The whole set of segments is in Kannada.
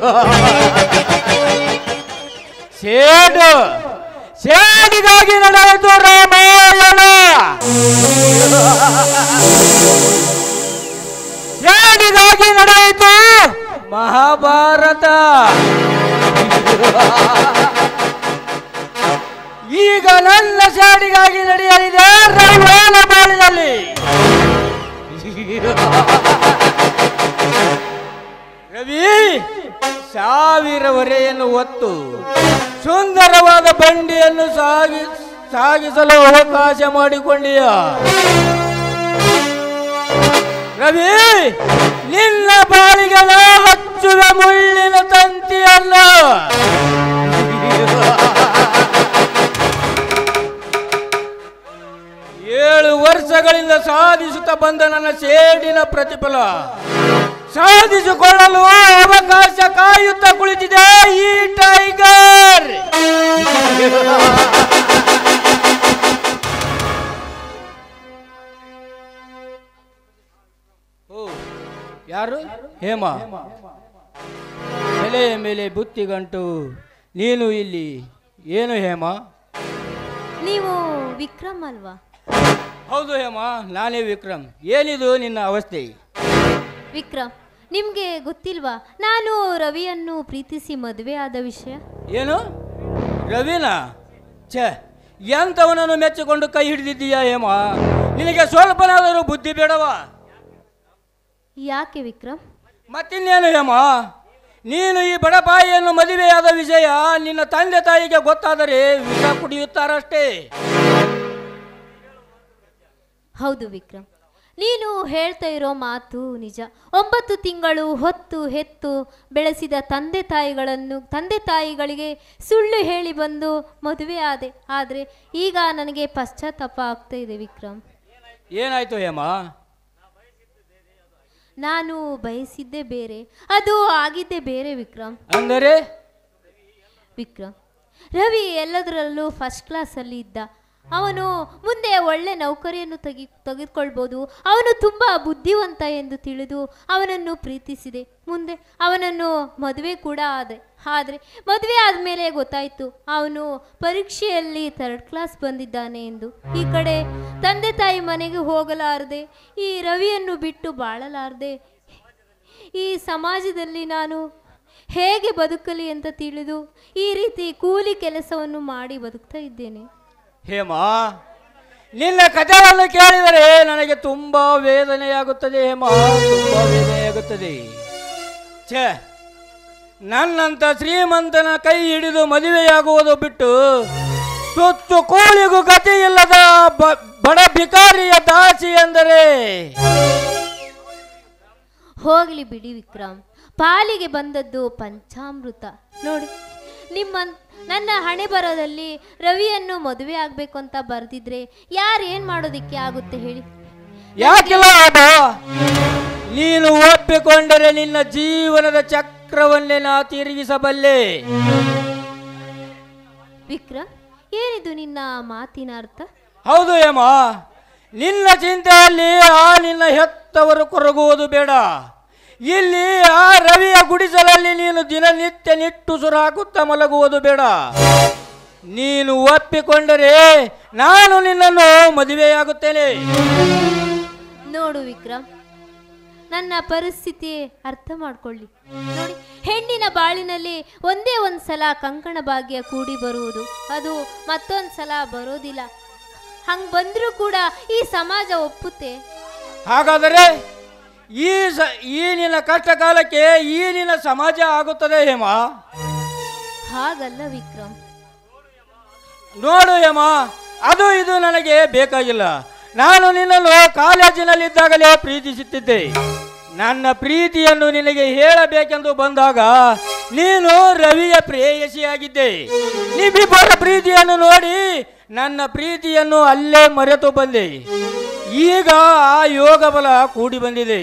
ಸೇಡು ಸೇಡಿಗಾಗಿ ನಡೆಯಿತು ರಾಮಾಯಣ ಸೇಡಿಗಾಗಿ ನಡೆಯಿತು ಮಹಾಭಾರತ ಈಗ ನನ್ನ ಸೇಡಿಗಾಗಿ ನಡೆಯಲಿದೆ ರಾಮಾಯಣ ಬಾಳಿನಲ್ಲಿ ರವಿ ಸಾವಿರ ಹೊರೆಯನ್ನು ಹೊತ್ತು ಸುಂದರವಾದ ಬಂಡಿಯನ್ನು ಸಾಗಿ ಸಾಗಿಸಲು ಅವಕಾಶ ಮಾಡಿಕೊಂಡೀಯ ರವಿ ನಿನ್ನ ಬಾಳಿಗೆ ನಾ ಹಚ್ಚುವ ಮುಳ್ಳಿನ ತಂತಿಯಲ್ಲ ಏಳು ವರ್ಷಗಳಿಂದ ಸಾಧಿಸುತ್ತಾ ಬಂದ ನನ್ನ ಸೇಡಿನ ಪ್ರತಿಫಲ ಸಾಧಿಸಿಕೊಳ್ಳಲು ಅವಕಾಶ ಕಾಯುತ್ತಾ ಕುಳಿತಿದೆ ಈ ಟೈಗರ್ ಓ ಯಾರು ಹೇಮ ತಲೆಯ ಮೇಲೆ ಬುತ್ತಿ ಗಂಟು ನೀನು ಇಲ್ಲಿ ಏನು ಹೇಮ ನೀವು ವಿಕ್ರಮ್ ಅಲ್ವಾ ಹೌದು ಹೇಮ ನಾನೇ ವಿಕ್ರಮ್ ಏನಿದು ನಿನ್ನ ಅವಸ್ಥೆ ವಿಕ್ರಮ್ ನಿಮಗೆ ಗೊತ್ತಿಲ್ವಾ ನಾನು ರವಿಯನ್ನು ಪ್ರೀತಿಸಿ ಮದುವೆ ಆದ ವಿಷಯ ಏನು ರವಿನ ಛೇ ಎಂಥವನನ್ನು ಮೆಚ್ಚಿಕೊಂಡು ಕೈ ಹಿಡಿದಿದ್ದೀಯಾ ಹೇಮ ನಿನಗೆ ಸ್ವಲ್ಪನಾದರೂ ಬುದ್ಧಿ ಬೇಡವಾ ಯಾಕೆ ವಿಕ್ರಮ್ ಮತ್ತಿನ್ನೇನು ಹೇಮ ನೀನು ಈ ಬಡಪಾಯಿಯನ್ನು ಮದುವೆಯಾದ ವಿಷಯ ನಿನ್ನ ತಂದೆ ತಾಯಿಗೆ ಗೊತ್ತಾದರೆ ವಿಷ ಕುಡಿಯುತ್ತಾರಷ್ಟೇ ಹೌದು ವಿಕ್ರಮ್ ನೀನು ಹೇಳ್ತಾ ಇರೋ ಮಾತು ನಿಜ ಒಂಬತ್ತು ತಿಂಗಳು ಹೊತ್ತು ಹೆತ್ತು ಬೆಳೆಸಿದ ತಂದೆ ತಾಯಿಗಳನ್ನು ತಂದೆ ತಾಯಿಗಳಿಗೆ ಸುಳ್ಳು ಹೇಳಿ ಬಂದು ಮದುವೆ ಆದೆ ಆದರೆ ಈಗ ನನಗೆ ಪಶ್ಚಾತ್ತಾಪ ಆಗ್ತಾ ಇದೆ ವಿಕ್ರಮ್ ಏನಾಯ್ತು ಹೇಮ ನಾನು ಬಯಸಿದ್ದೇ ಬೇರೆ ಅದು ಆಗಿದ್ದೇ ಬೇರೆ ವಿಕ್ರಮ್ ಅಂದರೆ ವಿಕ್ರಮ್ ರವಿ ಎಲ್ಲದರಲ್ಲೂ ಫಸ್ಟ್ ಕ್ಲಾಸಲ್ಲಿ ಇದ್ದ ಅವನು ಮುಂದೆ ಒಳ್ಳೆ ನೌಕರಿಯನ್ನು ತೆಗಿ ತೆಗೆದುಕೊಳ್ಬೋದು ಅವನು ತುಂಬ ಬುದ್ಧಿವಂತ ಎಂದು ತಿಳಿದು ಅವನನ್ನು ಪ್ರೀತಿಸಿದೆ ಮುಂದೆ ಅವನನ್ನು ಮದುವೆ ಕೂಡ ಆದೆ ಆದರೆ ಮದುವೆ ಆದಮೇಲೆ ಗೊತ್ತಾಯಿತು ಅವನು ಪರೀಕ್ಷೆಯಲ್ಲಿ ಥರ್ಡ್ ಕ್ಲಾಸ್ ಬಂದಿದ್ದಾನೆ ಎಂದು ಈ ಕಡೆ ತಂದೆ ತಾಯಿ ಮನೆಗೆ ಹೋಗಲಾರದೆ ಈ ರವಿಯನ್ನು ಬಿಟ್ಟು ಬಾಳಲಾರದೆ ಈ ಸಮಾಜದಲ್ಲಿ ನಾನು ಹೇಗೆ ಬದುಕಲಿ ಅಂತ ತಿಳಿದು ಈ ರೀತಿ ಕೂಲಿ ಕೆಲಸವನ್ನು ಮಾಡಿ ಬದುಕ್ತಾ ಇದ್ದೇನೆ ಹೇಮ ನಿನ್ನ ಕಥೆಯನ್ನು ಕೇಳಿದರೆ ನನಗೆ ತುಂಬಾ ವೇದನೆಯಾಗುತ್ತದೆ ಹೇಮ ತುಂಬಾ ವೇದನೆಯಾಗುತ್ತದೆ ಛೇ ನನ್ನಂತ ಶ್ರೀಮಂತನ ಕೈ ಹಿಡಿದು ಮದುವೆಯಾಗುವುದು ಬಿಟ್ಟು ತುತ್ತು ಕೋಳಿಗೂ ಗತಿ ಇಲ್ಲದ ಬ- ಬಡ ಭಿಕಾರಿಯ ದಾಸಿ ಎಂದರೆ ಹೋಗಲಿ ಬಿಡಿ ವಿಕ್ರಮ್ ಪಾಲಿಗೆ ಬಂದದ್ದು ಪಂಚಾಮೃತ ನೋಡಿ ನಿಮ್ಮ ನನ್ನ ಹಣೆ ಬರೋದಲ್ಲಿ ರವಿಯನ್ನು ಮದುವೆ ಆಗಬೇಕು ಅಂತ ಬರೆದಿದ್ರೆ ಯಾರು ಏನು ಮಾಡೋದಕ್ಕೆ ಆಗುತ್ತೆ ಹೇಳಿ ಯಾಕಿಲ್ಲ ಅದು ನೀನು ಒಪ್ಪಿಕೊಂಡರೆ ನಿನ್ನ ಜೀವನದ ಚಕ್ರವನ್ನೇ ನಾ ತಿರುಗಿಸಬಲ್ಲೆ ವಿಕ್ರಮ್ ಏನಿದು ನಿನ್ನ ಮಾತಿನ ಅರ್ಥ ಹೌದು ಹೇಮ ನಿನ್ನ ಚಿಂತೆಯಲ್ಲಿ ಆ ನಿನ್ನ ಹೆತ್ತವರು ಕೊರಗುವುದು ಬೇಡ ಇಲ್ಲಿ ಆ ರವಿಯ ಗುಡಿಸಲಲ್ಲಿ ನೀನು ದಿನನಿತ್ಯ ನಿಟ್ಟುಸುರು ಹಾಕುತ್ತಾ ಮಲಗುವುದು ಬೇಡ ನೀನು ಒಪ್ಪಿಕೊಂಡರೆ ನಾನು ನಿನ್ನನ್ನು ಮದುವೆಯಾಗುತ್ತೇನೆ ನೋಡು ವಿಕ್ರಮ್ ನನ್ನ ಪರಿಸ್ಥಿತಿ ಅರ್ಥ ಮಾಡ್ಕೊಳ್ಳಿ ನೋಡಿ ಹೆಣ್ಣಿನ ಬಾಳಿನಲ್ಲಿ ಒಂದೇ ಒಂದು ಸಲ ಕಂಕಣ ಭಾಗ್ಯ ಕೂಡಿ ಬರುವುದು ಅದು ಮತ್ತೊಂದು ಸಲ ಬರೋದಿಲ್ಲ ಹಂಗೆ ಬಂದರೂ ಕೂಡ ಈ ಸಮಾಜ ಒಪ್ಪುತ್ತೆ ಹಾಗಾದರೆ ಈ ಸ ಈ ನಿನ್ನ ಕಷ್ಟ ಕಾಲಕ್ಕೆ ಈ ನಿನ್ನ ಸಮಾಜ ಆಗುತ್ತದೆ ಹೇಮ ಹಾಗಲ್ಲ ವಿಕ್ರಮ್ ನೋಡು ಹೇಮ ಅದು ಇದು ನನಗೆ ಬೇಕಾಗಿಲ್ಲ ನಾನು ನಿನ್ನನ್ನು ಕಾಲೇಜಿನಲ್ಲಿದ್ದಾಗಲೇ ಪ್ರೀತಿಸುತ್ತಿದ್ದೆ ನನ್ನ ಪ್ರೀತಿಯನ್ನು ನಿನಗೆ ಹೇಳಬೇಕೆಂದು ಬಂದಾಗ ನೀನು ರವಿಯ ಪ್ರೇಯಸಿಯಾಗಿದ್ದೆ ನಿಮ್ಮಿಬ್ಬರ ಪ್ರೀತಿಯನ್ನು ನೋಡಿ ನನ್ನ ಪ್ರೀತಿಯನ್ನು ಅಲ್ಲೇ ಮರೆತು ಬಂದೆ ಈಗ ಆ ಯೋಗ ಬಲ ಕೂಡಿ ಬಂದಿದೆ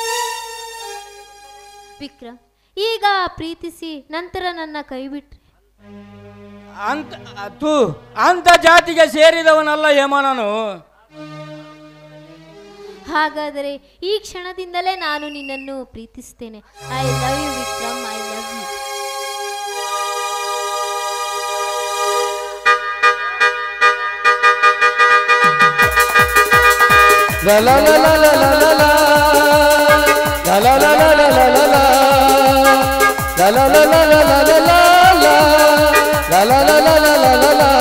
ವಿಕ್ರಮ್ ಈಗ ಪ್ರೀತಿಸಿ ನಂತರ ನನ್ನ ಕೈ ಬಿಟ್ರೆ ಅಂತ ಅದು ಅಂತ ಜಾತಿಗೆ ಸೇರಿದವನಲ್ಲ ಹೇಮ ನಾನು ಹಾಗಾದರೆ ಈ ಕ್ಷಣದಿಂದಲೇ ನಾನು ನಿನ್ನನ್ನು ಪ್ರೀತಿಸ್ತೇನೆ I love you Vikram I love you La la la la la la la la. La la la la la la la la. La la la la la la la la la. La la la la la la la la.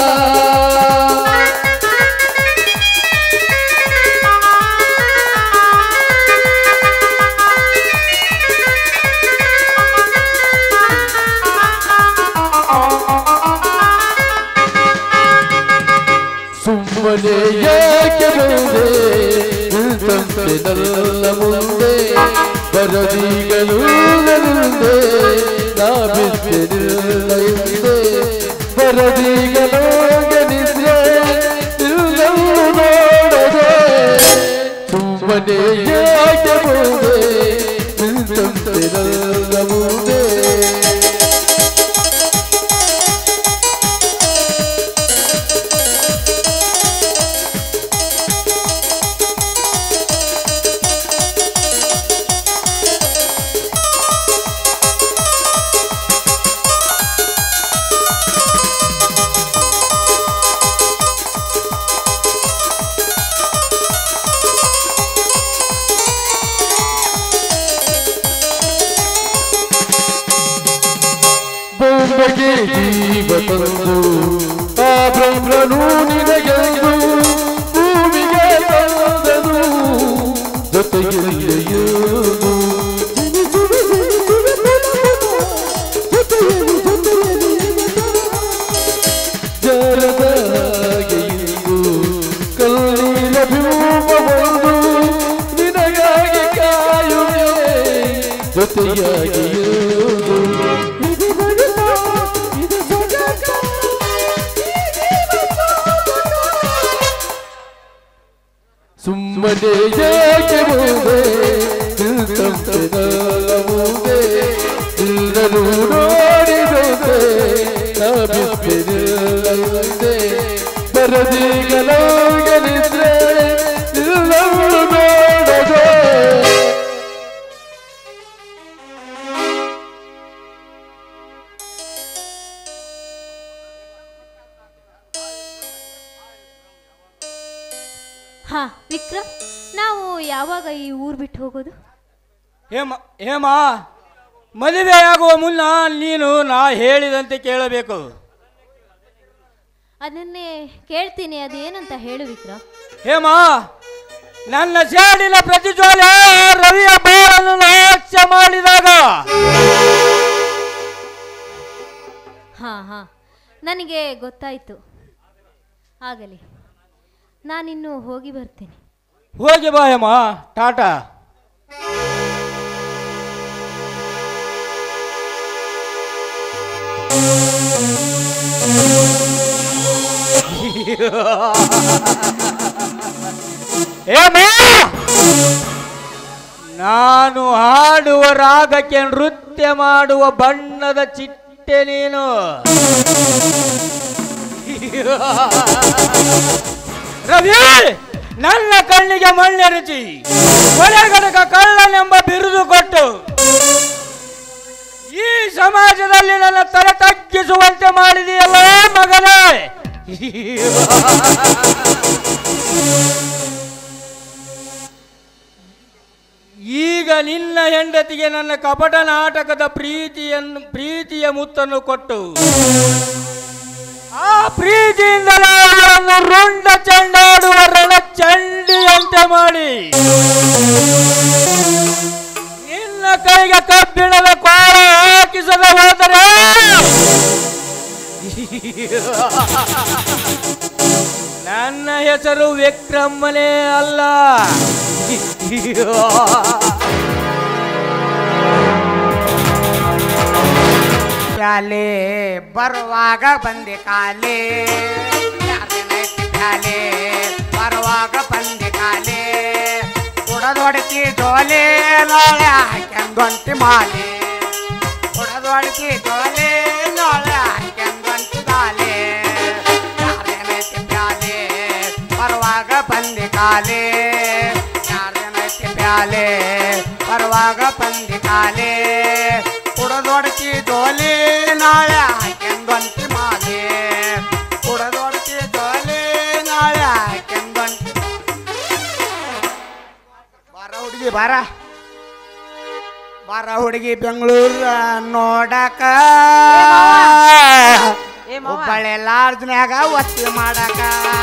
ಸುಮ್ಮನೆ ಯಾಕೆ ಬಂದೆ ನಿಂತಂತೆ ನನ್ನ ಮುಂದೆ ಬರದಿಗಳು ಮುಂದೆ ನಾ ಬಿದ್ದೆ ಹಿಂದೆ ಬರದಿಗಳು ನಿದ್ರೆ ನಿಲ್ಲವು ನೋಡದೆ ಸುಮ್ಮನೆ ಯಾಕೆ ಬಂದೆ ನಿಂತಂತೆ ನನ್ನ ಮುಂದೆ ಬೊಂಬೆಗೆ ಜೀವ ತಂದು ಆ ಬ್ರಹ್ಮನು ನಿನಗೆಂದು ಭೂಮಿಗೆ ತಂದನು ಜೊತೆಗಿಲ್ಲಿಯುವುದು ಜರದ ಹಾಗೆ ಇಂದು ಕಲ್ಲೀರ ಭೂಮವೊಂದು ನಿನಗಾಗಿ ಕಾಯುವೆ ಜೊತೆಯಾಗಿಯುವುದು ಸುಮ್ಮನೆ ಯಾಕೆ ಮುಂದೆ ನಿಂತಂತೆ ನನ್ನ ಮುಂದೆ ಎಲ್ಲರೂ ನೋಡಿದಂತೆ ನಾ ಬಿದ್ದೆ ಬರದಿಗಲಾಗಲಿದ್ರೆ ಎಲ್ಲವೂ ನೋಡದೆ ಹಾ ವಿಕ್ರಮ್ ನಾವು ಯಾವಾಗ ಈ ಊರು ಬಿಟ್ಟು ಹೋಗೋದು ಹೇಮ ಹೇಮ ಮದುವೆಯಾಗುವ ಮುನ್ನ ನೀನು ನಾ ಹೇಳಿದಂತೆ ಕೇಳಬೇಕು ಅದನ್ನೇ ಕೇಳ್ತೀನಿ ಅದೇನಂತ ಹೇಳು ವಿಕ್ರಮ್ ಹೇಮ ನನ್ನ ಸೇಡಿನ ಪ್ರತಿಜ್ವಾಲೆ ರವಿಯ ಬಾಳನ್ನು ನಾಶ ಮಾಡಿದಾಗ ಹಾ ಹಾ ನನಗೆ ಗೊತ್ತಾಯ್ತು ಆಗಲಿ ನಾನಿನ್ನು ಹೋಗಿ ಬರ್ತೇನೆ ಹೋಗಿ ಬಾ ಹೇಮ ಟಾಟಾ ಹೇಮ ನಾನು ಹಾಡುವ ರಾಗಕ್ಕೆ ನೃತ್ಯ ಮಾಡುವ ಬಣ್ಣದ ಚಿಟ್ಟೆ ನೀನು ರವಿ ನನ್ನ ಕಣ್ಣಿಗೆ ಮಣ್ಣೆರಚಿ ಕೊಲೆಗಡಕ ಕಳ್ಳನೆಂಬ ಬಿರುದು ಕೊಟ್ಟು ಈ ಸಮಾಜದಲ್ಲಿ ನನ್ನ ತಲೆ ತಗ್ಗಿಸುವಂತೆ ಮಾಡಿದೆಯಲ್ಲ ಮಗನೇ ಈಗ ನಿನ್ನ ಹೆಂಡತಿಗೆ ನನ್ನ ಕಪಟ ನಾಟಕದ ಪ್ರೀತಿಯನ್ನು ಪ್ರೀತಿಯ ಮುತ್ತನ್ನು ಕೊಟ್ಟು ಆ ಪ್ರೀತಿಯಿಂದಲೇ ಅವರನ್ನು ರುಂಡ ಚೆಂಡಾಡುವ ರಣ ಚಂಡಿಯಂತೆ ಮಾಡಿ ನಿನ್ನ ಕೈಗೆ ಕಬ್ಬಿಣದ ಕೋಳ ಹಾಕಿಸದೆ ಹೋದರೆ ನನ್ನ ಹೆಸರು ವಿಕ್ರಮನೇ ಅಲ್ಲ ಪ್ಯಾಲೆ ಬರುವಾಗ ಬಂದೆ ಕಾಲೆ ಯಾರ್ದೇನೈತಿ ಪ್ಯಾಲೆ ಬರುವಾಗ ಬಂದೆ ಕಾಲೆ ಕುಡದೊಡತಿ ಜೋಲೆ ನಾಳೆ ಹಾಕ್ಯಂದೊಂಟಿ ಮಾಲೆ ಕುಡದೊಡತಿ ಜೋಲೆ ನಾಳೆ ಹಾಕ್ಯಂದೊಂಟಿ ದಾಲೆ ಯಾರ್ದೇನೈತಿ ಪ್ಯಾಲೆ ಬರುವಾಗ ಬಂದೆ ಕಾಲೆ ಯಾರ್ದೇನೈತಿ ಪ್ಯಾಲೆ ಬರುವಾಗ ಬಂದೆ ಕಾಲೆ ಕುಡದೊಡತಿ ಜೋಲಿ ನಾಳೆ ಹಾಕ್ಯಂದೊಂಟಿ ಮಾಲೆ ಕುಡದೊಡತಿ ಜೋಲಿ ನಾಳೆ ಹಾಕ್ಯಂದೊಂಟಿ ಇಲ್ಲಿ ಬಾರ ಬಾರ ಹುಡುಗಿ ಬೆಂಗಳೂರ ನೋಡಕ ಏ ಮಾವ. ಹುಬ್ಬಳ್ಳಿ ಲಾಡ್ಜ್ನ್ಯಾಗ ವಸ್ತಿ ಮಾಡಕ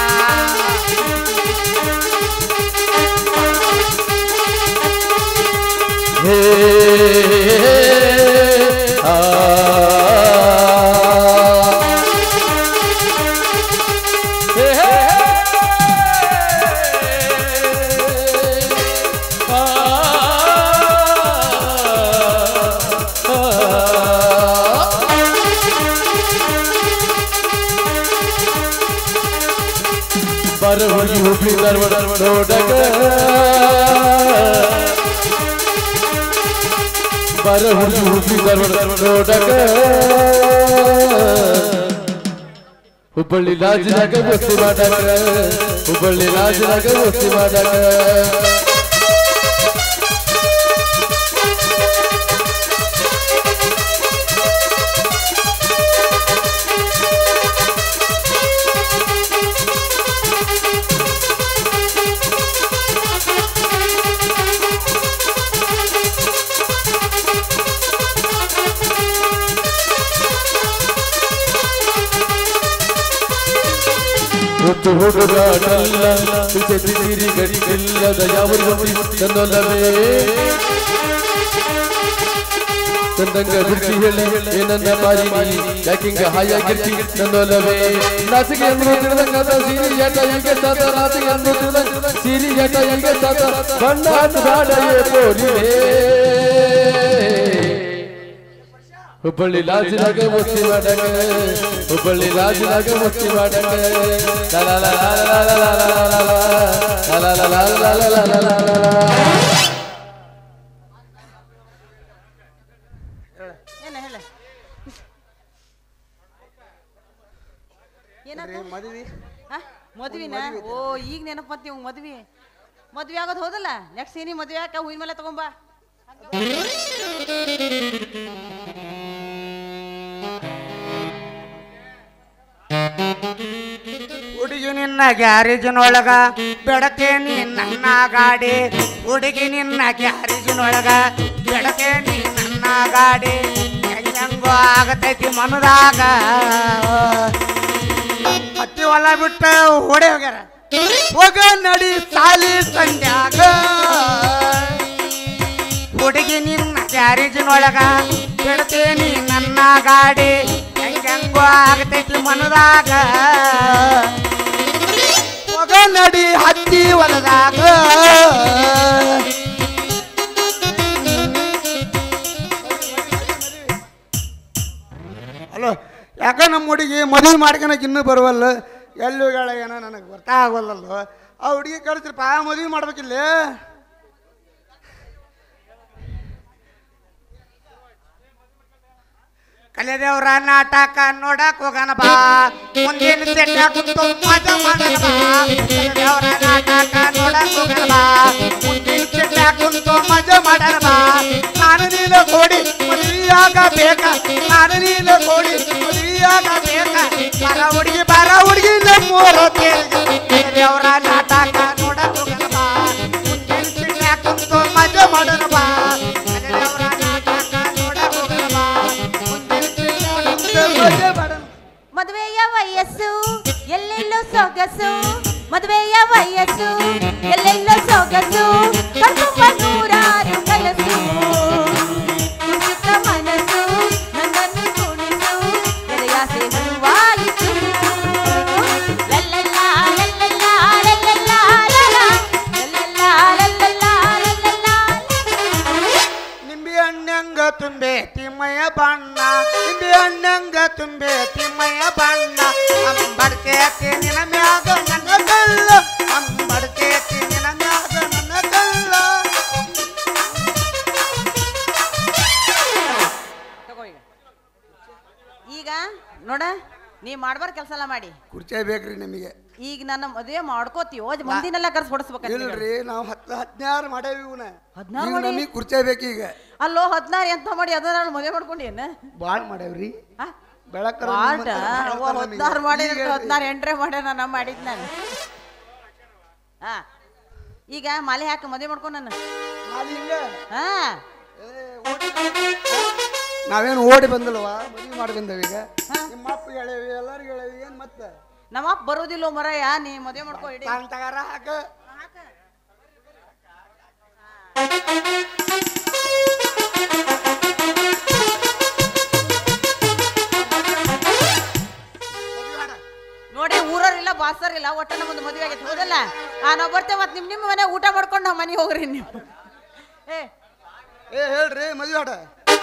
ಹೇ ಆ ಹೇ ಹೇ ಆ ಬರಹುಡಿ ಹುಬ್ಳಿ ಧಾರವಾಡ ನೋಡಕ ಬರಹುಡಿ ಹುಬ್ಳಿ ಧಾರವಾಡ ನೋಡಕ ಹುಬ್ಬಳ್ಳಿ ಲಾಜಿನಾಗ ಬಸ್ತಿ ಮಾಡಕ ಹುಬ್ಬಳ್ಳಿ ಲಾಜಿನಾಗ ಬಸ್ತಿ ಮಾಡಕ ಹೊತ್ತು ಹುಡುಗಾಟಲ್ಲ ಸಿರಿ ಗಡಿಗಿಲ್ಲದ ಯಾವ ತನ್ನೊಲ್ಲವೇ ಚಂದಂಗ ಬಿಡ್ತಿ ಹೇಳಿ ಏನನ್ನ ಮಾರಿ ನೀ ಯಾಕಿಂಗ ಹಾಯಾಗಿರ್ತಿ ನನ್ನೊಲ್ಲವೇ ನಾಚಿಗೆ ಅಂದ್ರು ತಿಳಿದಂಗ ಸೀರಿ ಎಟ ಈಗ ತಾತ ನಾಚಿಗೆ ಅಂದ್ರು ತಿಳಿದಂಗ ಸೀರಿ ಎಟ ಈಗ ತಾತ ಬಣ್ಣ ಹಚ್ಚಬೇಡ ಏ ಪೋಲಿವೆ ಹುಬ್ಬಳ್ಳಿ ಲಾಜಿನಾಗ ಮುಸ್ತಿ ಮಾಡಕ ಹುಬ್ಬಳ್ಳಿ ಲಾಜಿನಾಗ ಮುಸ್ತಿ ಮಾಡಕ ಲಾ ಲಾ ಲಾ ಲಾ ಲಾ ಲಾ ಲಾ ಲಾ ಲಾ ಲಾ ಲಾ ಲಾ ಲಾ ಲಾ ಲಾ ಲಾ ಲಾ ಲಾ. ಏನ ಹೇಳ ಏನಾಯ್ತು ಮದ್ವಿ ಆ? ಮದ್ವಿನ ಓ ಈಗ ನೆನಪು ಬಂತಿ ಇವ್ ಮದ್ವಿ ಮದ್ವೆ ಆಗೋದು ಹೋದಲ್ಲ ನೆಕ್ಸ್ಟ್ ಸೀನಿ ಮದ್ವೆ ಆಕ ಹೂವಿನ ಮೇಲೆ ತಗೊಂಬಾ ಹುಡುಗಿ ನಿನ್ನ ಗ್ಯಾರೇಜಿನೊಳಗ ಬೆಳಕೆ ನೀ ನನ್ನ ಗಾಡಿ ಹುಡುಗಿ ನಿನ್ನ ಗ್ಯಾರೇಜಿನೊಳಗ ಬೆಳಕೆ ನೀ ನನ್ನ ಗಾಡಿ ಹೆಂಗೋ ಆಗತೈತಿ ಮನದಾಗ ಹತ್ತಿ ಹೊಲ ಬಿಟ್ಟ ಓಡಿ ಹೋಗ್ಯಾರ ಹೋಗ ನಡಿ ಸಾಲಿ ಸಂಧ್ಯಾಗ ಹುಡುಗಿ ನಿನ್ನ ಗ್ಯಾರೇಜಿನೊಳಗ ಬಿಡ್ತೀನಿ ನನ್ನ ಗಾಡಿ ಹೆಂಗೆಂಗೋ ಆಗತೈತಿ ಮನದಾಗ ಹೋಗ ನಡಿ ಹತ್ತಿ ಹೊಲದಾಗ ಹಲೋ ಯಾಕ ನಮ್ಮ ಹುಡುಗಿ ಮದುವೆ ಮಾಡ್ಕೊಳಕ್ ಇನ್ನೂ ಬರುವಲ್ಲ ಎಲ್ಲಿ ಹೋಗ್ಯಾಳ ಏನೋ ನನಗೆ ಬರ್ತಾ ಆಗೋಲ್ಲಲ್ಲೋ ಆ ಹುಡುಗಿ ಕಳಿಸ್ರಪ್ಪ ಮದುವೆ ಮಾಡ್ಬೇಕಿಲ್ಲ ಕಲೆದೇವ್ರ ನಾಟಕ ನೋಡಕ್ ಹೋಗೋಣ ಬಾ ಮುಂದಿನ ಚೆಟ್ಟ ಕುಂತು ಮಜಾ ಮಾಡೋಣ ಬಾ ಕಲೆದೇವ್ರ ನಾಟಕ ನೋಡಕ್ ಹೋಗೋಣ ಬಾ ಮುಂದಿನ ಚೆಟ್ಟ ಕುಂತು ಮಜಾ ಮಾಡೋಣ ಬಾ ನಾನು ನೀನು ಕೋಡಿ ಮದುವೆಯಾಗ ಬೇಕ ನಾನು ನೀನು ಕೋಡಿ ಮದುವೆಯಾಗ ಬೇಕ ಬರ ಹುಡುಗಿ ಬರ ಹುಡುಗಿ ನಮ್ಮೂರ ಕಲೆದೇವ್ರ ನಾಟಕ ನೋಡಕ್ ಹೋಗೋಣ ಬಾ ಮುಂದಿನ ಚೆಟ್ಟ ಕುಂತು ಮಜಾ ಮಾಡೋಣ ಬಾ ಕಲೆದೇವ್ರ ನಾಟಕ ನೋಡಕ್ ಹೋಗೋಣ ಬಾ ಮುಂದಿನ ಚೆಟ್ಟ ಕುಂತು ಮಜಾ ಮಾಡೋಣ ಮದುವೆಯ ವಯಸ್ಸು ಎಲ್ಲೆಲ್ಲೋ ಸೊಗಸು ಮದುವೆಯ ವಯಸ್ಸು ಎಲ್ಲೆಲ್ಲೋ ಸೊಗಸು ಕರ್ತುಂಬ ನೂರಾರು ಕನಸು ಕುಣಿಸುತ್ತ ಮನಸ್ಸು ನನ್ನನ್ನು ಕುಣಿಸು ಎದೆಯಾಸೆ ಹುಡುವಾಯಿತು ಲಲ್ಲಲ್ಲಾ, ಲಲ್ಲಲ್ಲಾ, ಲಲ್ಲಲ್ಲಾ, ಲಲ. ಲಲ್ಲಲ್ಲಾ, ಲಲ್ಲಲ್ಲಾ, ಲಲ್ಲಲ್ಲಾ, ಲಲ. ನಿಂಬೆ ಹಣ್ಣಂಗ ತುಂಬೆ ತಿಮ್ಮಯ್ಯ ಬಣ್ಣ ನಿಂಬೆ ಹಣ್ಣಂಗ ತುಂಬೆ ತಿಮ್ಮಯ್ಯ ಬಣ್ಣ ಅಂಬಡ್ಕೆ ನಿನ ಮ್ಯಾಗ ನನ್ನ ಕಲ್ಲ ಅಂಬಡ್ಕೆ ನಿನ ಮ್ಯಾಗ ನನ್ನ ಕಲ್ಲ ತಗೋ ಈಗ ಈಗ ನೋಡ ನೀ ಮಾಡ್ಬಾರ ಕೆಲಸ ಎಲ್ಲ ಮಾಡಿ ಕುರ್ಚಿ ಬೇಕ್ರಿ ನಿಮಗೆ ಈಗ ನನ್ನ ಮದುವೆ ಮಾಡ್ಕೋತೀವೋ ಮಂದಿನೆಲ್ಲ ಕರ್ಸಿ ಹೊಡಸ್ಬೇಕಂತ ಇಲ್ರಿ ನಾವು ಹತ್ತು ಹದಿನಾರು ಮಾಡೇವಿ ಇವನ ಹದ್ನಾರು ಈಗ ಮಾಡಿ? ನಮಗೆ ಕುರ್ಚಿ ಬೇಕೀಗ ಅಲ್ಲೋ ಹದಿನಾರು ಎಂತ ಮಾಡಿ ಅದನ್ನ ನಾನು ಮದುವೆ ಮಾಡ್ಕೊಂಡು ಏನ ಭಾಳ ಮಾಡೇವ್ರಿ ಬೆಳಕರ ಆಟ ಹದಿನಾರು ಮಾಡಿ ಹದಿನಾರು ಎಂಟ್ರೆ ಮಾಡ್ಯಾನ ನಾ ಮಾಡಿದ್ ನಾನು ಹಾ ಈಗ ಮಾಲೆ ಹಾಕಿ ಮದುವೆ ಮಾಡ್ಕೊ ನನ್ನ ನಾಳೆ ಹಿಂಗ ಹಾ ನಾವೇನು ಓಡಿ ಬಂದಲ್ವ ಮದುವೆ ಮಾಡಿ ಬಂದೇವಿ ಈಗ ನಿಮ್ಮ ಅಪ್ಪ ಹೇಳೇವಿ ಎಲ್ಲರಿಗೂ ಹೇಳೇವಿ ಏನು ಮತ್ತೆ ನಮ್ಮ ಅಪ್ಪ ಬರೋದಿಲ್ಲ ಮರಯ್ಯ ನೀ ಮದುವೆ ಮಾಡ್ಕೊ ಇಡಿ ತಾನ್ ತಗಾರ ಹಾಕ ನೋಡಿ ಊರವ್ರಿಲ್ಲ ಬಾಸರಿಲ್ಲ ಒಟ್ಟ ನಮ್ಮದು ಮದುವೆ ಆಗೈತೆ ಹೌದಲ್ಲ ಆ ನಾವು ಬರ್ತೇವೆ ಮತ್ತೆ ನಿಮ್ಮ ನಿಮ್ಮ ಮನೆ ಊಟ ಮಾಡ್ಕೊಂಡು ನಾವು ಮನೆಗೆ ಹೋಗ್ರಿ ನೀವು ಏ ಏ ಹೇಳ್ರಿ ಮದುವೆ ಆಡ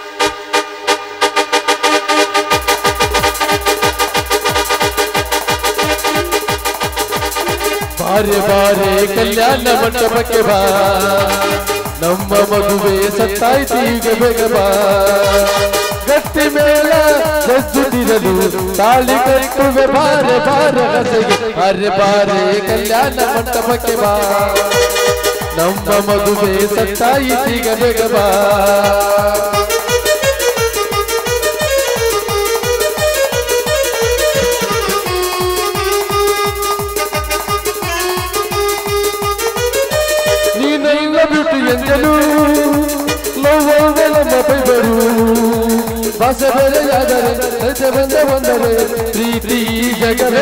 ಬಾರೆ ಬಾರೆ ಕಲ್ಯಾಣ ಮಂಟಪಕ್ಕೆ ಬಾ ನಮ್ಮ ಮಗುವೆ ಸತ್ತಾಯ್ತು ಈಗ ಬೇಗ ಬಾ ಗಟ್ಟಿ ಮೇಳ ಸಜ್ಜುತ್ತಿರಲು ತಾಳಿ ಕಟ್ಟುವೆ ಬಾರೆ ಬಾರೆ ರಸೆಗೆ ಅರೆ ಬಾರೆ ಕಲ್ಯಾಣ ಮಂಟಪಕ್ಕೆ ಬಾ ನಮ್ಮ ಮಗುವೆ ಸತ್ತಾಯಿತು ಈಗ ಬೇಗ ಬಾ ನೀನೆಲ್ಲ ಬಿಟ್ಟು ಎಂದನು ಲವ್ವಲ್ಲ ಬೈಬರು ಭಾಷೆ ಬೇರೆಯಾದರೆ ರಜೆ ಬಂದ ಬಂದರೆ ಪ್ರೀತಿ ಜಗವೇ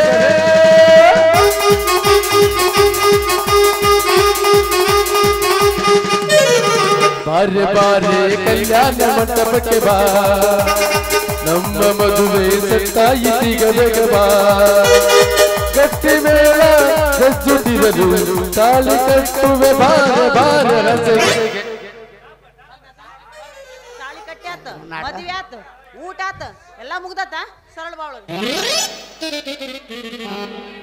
ಬಾರೆ ಬಾರೆ ಕಲ್ಯಾಣ ಮಂಟಪಕ್ಕೆ ಬಾ ನಮ್ಮ ಮದುವೆ ಸತ್ತಾಯಿತೀಗ ಬೇಗ ಬಾ ಗಟ್ಟಿ ಮೇಳ ಸಜ್ಜುತ್ತಿರಲು ತಾಳಿ ಕಟ್ಟುವೆ ಬಾರ ಬಾರ ರಸೆಗೆ ತಾಳಿ ಕಟ್ಟಿ ಆತ ಮದುವೆ ಆತ ಊಟ ಆತ ಎಲ್ಲ ಮುಗ್ದತ್ತ ಸರಳ ಬಾಳು